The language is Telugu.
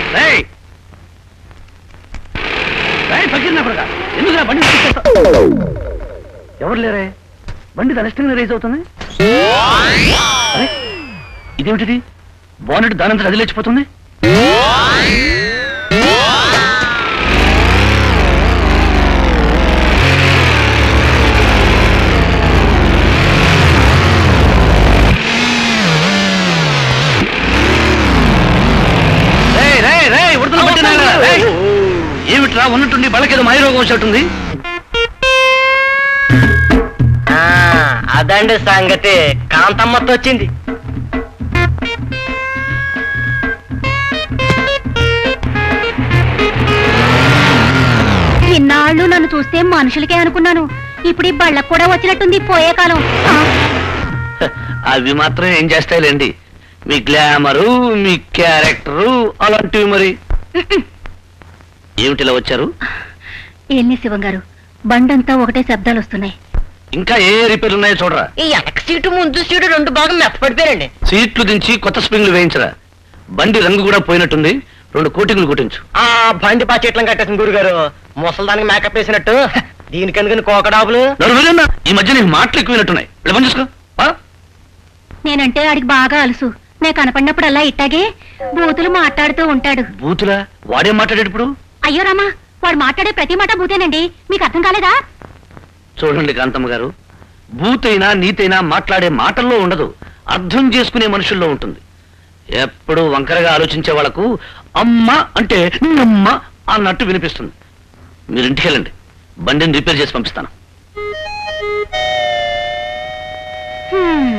రేయ్ రేయ్ ఫకీర్ నా కొడుకా, ఎందుకురా బండి నడిపిస్తావు? ఎవరు లేరే బండి తన ఇష్టంగా రేస్ అవుతుంది అరే, ఇదేమిటిది బానెట్ దానంతా అది లేచిపోతుంది రేయ్, రేయ్, రేయ్, ఉడతలు పట్టినారా? రేయ్. ఏమిట్రా ఉన్నట్టుండి బలకేదో మాయరోగం వచ్చినట్టుంది ఆ, అదండి సంగతి కాంతమ్మతో వచ్చింది ఇన్నాళ్ళు నన్ను చూస్తే మనుషులకే అనుకున్నాను ఇప్పుడు ఈ బళ్ళకు కూడా వచ్చినట్టుంది పోయే కాలం ఆ, అవి మాత్రం ఏం చేస్తాయిలేండి మీ గ్లామరు మీ క్యారెక్టరు అలాంటివి మరి ఏమిటిలా వచ్చారు ఏంది శివం గారు బండంతా ఒకటే శబ్దాలు వస్తున్నాయి ఇంకా ఏ రిపేర్లు ఉన్నాయో చూడరా ఈ వెనక సీటు ముందు సీటు రెండు బాగా మెత్తపడిపోయారండి సీట్లు దించి కొత్త స్ప్రింగ్లు వేయించరా బండి రంగు కూడా పోయినట్టుంది రెండు కోటింగ్లు కొట్టించు ఆ బండి పా చెట్లను కట్టేసిన గురుగారు ముసలిదానికి మేకప్ వేసినట్టు దీనికెందుకని కోకడాబులు నలుగురన్నా ఈ మధ్య నీకు మాటలు ఎక్కువైనట్టున్నాయి ఇలా పని చూసుకో ఆ? నేనంటే ఆడికి బాగా అలుసు నే కనపడినప్పుడల్లా ఇట్టాగే బూతులు మాట్లాడుతూ ఉంటాడు బూతులా వాడేం మాట్లాడాడు ఇప్పుడు అయ్యో రామా వాడు మాట్లాడే ప్రతి మాట బూతేనండి మీకు అర్థం కాలేదా చూడండి కాంతమ్మ గారు బూతైనా నీతైనా మాట్లాడే మాటల్లో ఉండదు అర్థం చేసుకునే మనుషుల్లో ఉంటుంది ఎప్పుడు వంకరగా ఆలోచించే వాళ్లకు అమ్మ అంటే అమ్మ అన్నట్టు వినిపిస్తుంది మీరు ఇంటికి వెళ్ళండి బండిని రిపేర్ చేసి పంపిస్తాను హ్మ్.